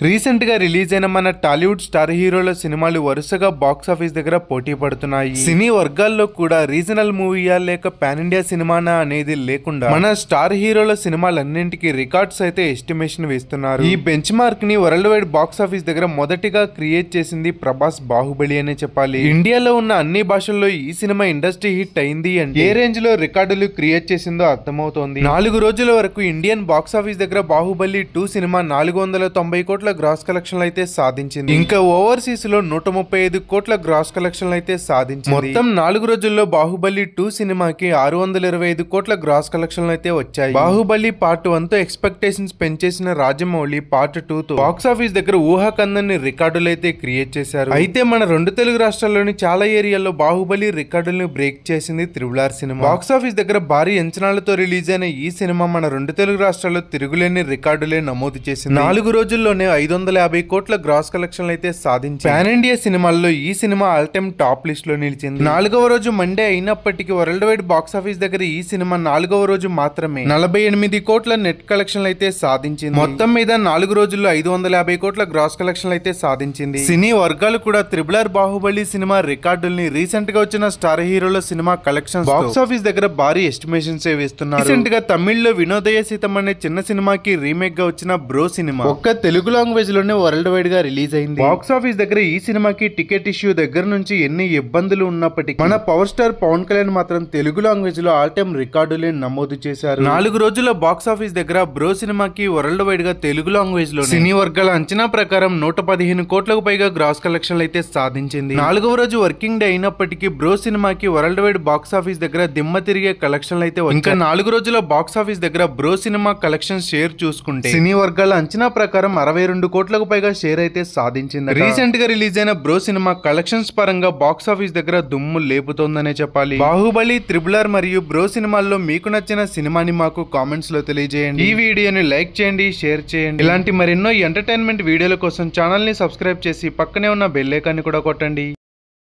Recent గా release అయిన మన టాలీవుడ్ స్టార్ హీరోల సినిమాలు వరుసగా బాక్స్ ఆఫీస్ దగ్గర పోటీ పడుతున్నాయి సినీ వర్గాల్లో కూడా రీజనల్ మూవీయా లేక పాన్ ఇండియా సినిమానా అనేది లేకుండా మన స్టార్ హీరోల సినిమాలన్నింటికి రికార్డ్స్ అయితే ఎస్టిమేషన్ వేస్తున్నారు ఈ బెంచ్ మార్క్ ని వరల్డ్ వైడ్ బాక్స్ ఆఫీస్ దగ్గర మొదటిగా క్రియేట్ చేసింది ప్రభాస్ బాహుబలి అనే చెప్పాలి ఇండియాలో ఉన్న అన్ని భాషల్లో ఈ సినిమా ఇండస్ట్రీ హిట్ అయింది అంటే ఏ రేంజ్ లో రికార్డులు క్రియేట్ చేసిందో అర్థమవుతోంది నాలుగు రోజుల వరకు ఇండియన్ బాక్స్ ఆఫీస్ దగ్గర బాహుబలి టూ సినిమా నాలుగు వందల తొంభై కోట్ల గ్రాస్ కలెక్షన్లు అయితే సాధించింది ఇంకా ఓవర్సీస్ లో నూట ముప్పై ఐదు కోట్ల గ్రాస్ కలెక్షన్లు అయితే సాధించింది మొత్తం నాలుగు రోజుల్లో బాహుబలి టూ సినిమాకి ఆరు వందల ఇరవై ఐదు కోట్ల గ్రాస్ కలెక్షన్లు అయితే వచ్చాయి బాహుబలి పార్ట్ వన్ తో ఎక్స్పెక్టేషన్స్ పెంచేసిన రాజమౌళి పార్ట్ టూ తో బాక్స్ ఆఫీస్ దగ్గర ఊహాకందని రికార్డులు అయితే క్రియేట్ చేశారు అయితే మన రెండు తెలుగు రాష్ట్రాల్లోని చాలా ఏరియాల్లో బాహుబలి రికార్డులను బ్రేక్ చేసింది త్రిబుల్ ఆర్ సినిమా బాక్స్ ఆఫీస్ దగ్గర భారీ అంచనాలతో రిలీజ్ అయిన ఈ సినిమా మన రెండు తెలుగు రాష్ట్రాల్లో తిరుగులేని రికార్డులే నమోదు చేసింది నాలుగు రోజుల్లోనే ఐదు వందల యాభై కోట్ల గ్రాస్ కలెక్షన్లు అయితే సాధించి పాన్ ఇండియా సినిమాల్లో ఈ సినిమా ఆల్ టైమ్ టాప్ లిస్ట్ లో నిలిచింది నాలుగవ రోజు మండే అయినప్పటికీ వరల్డ్ వైడ్ బాక్స్ ఆఫీస్ దగ్గర ఈ సినిమా నాలుగవ రోజు మాత్రమే నలభై ఎనిమిది కోట్ల నెట్ కలెక్షన్లు అయితే సాధించింది మొత్తం మీద నాలుగు రోజుల్లో ఐదు వందల యాభై కోట్ల గ్రాస్ కలెక్షన్లు అయితే సాధించింది సినీ వర్గాలు కూడా త్రిబుల్ ఆర్ బాహుబలి సినిమా రికార్డుల్ని రీసెంట్ గా వచ్చిన స్టార్ హీరోల సినిమా కలెక్షన్ బాక్స్ ఆఫీస్ దగ్గర భారీ ఎస్టిమేషన్స్ వేస్తున్నారు రీసెంట్ గా తమిళ్లో వినోదయ సీతం అనే చిన్న సినిమాకి రీమేక్ గా వచ్చిన బ్రో సినిమా ఒక్క తెలుగు లాంగ్వేజ్ లోనే వరల్డ్ వైడ్ గా రిలీజ్ అయింది బాక్స్ ఆఫీస్ దగ్గర ఈ సినిమాకి టికెట్ ఇష్యూ దగ్గర నుంచి ఎన్ని ఇబ్బందులు ఉన్నప్పటికీ మన పవర్ స్టార్ పవన్ కళ్యాణ్ మాత్రం తెలుగు లాంగ్వేజ్ లో ఆల్ టైమ్ రికార్డులే నమోదు చేశారు నాలుగు రోజుల బాక్స్ ఆఫీస్ దగ్గర బ్రో సినిమాకి వరల్డ్ వైడ్ గా తెలుగు లాంగ్వేజ్ లో సినీ వర్గాల అంచనా ప్రకారం నూట పదిహేను కోట్లకు పైగా గ్రాస్ కలెక్షన్లు అయితే సాధించింది నాలుగవ రోజు వర్కింగ్ డే అయినప్పటికీ బ్రో సినిమాకి వరల్డ్ వైడ్ బాక్స్ ఆఫీస్ దగ్గర దిమ్మ తిరిగే కలెక్షన్లు అయితే వచ్చాయి. ఇంకా నాలుగు రోజుల బాక్స్ ఆఫీస్ దగ్గర బ్రో సినిమా కలెక్షన్ షేర్ చూసుకుంటే సినీ వర్గాల అంచనా ప్రకారం అరవై రెండు కోట్లకు పైగా షేర్ అయితే సాధించింది రీసెంట్ గా రిలీజ్ అయిన బ్రో సినిమా కలెక్షన్స్ పరంగా బాక్స్ ఆఫీస్ దగ్గర దుమ్ము లేపుతోందనే చెప్పాలి బాహుబలి త్రిబుల్ ఆర్ మరియు బ్రో సినిమాల్లో మీకు నచ్చిన సినిమాని మాకు కామెంట్స్ లో తెలియజేయండి ఈ వీడియోని లైక్ చేయండి షేర్ చేయండి ఇలాంటి మరెన్నో ఎంటర్టైన్మెంట్ వీడియోల కోసం ఛానల్ ని సబ్స్క్రైబ్ చేసి పక్కనే ఉన్న బెల్ ఐకాన్ని కూడా కొట్టండి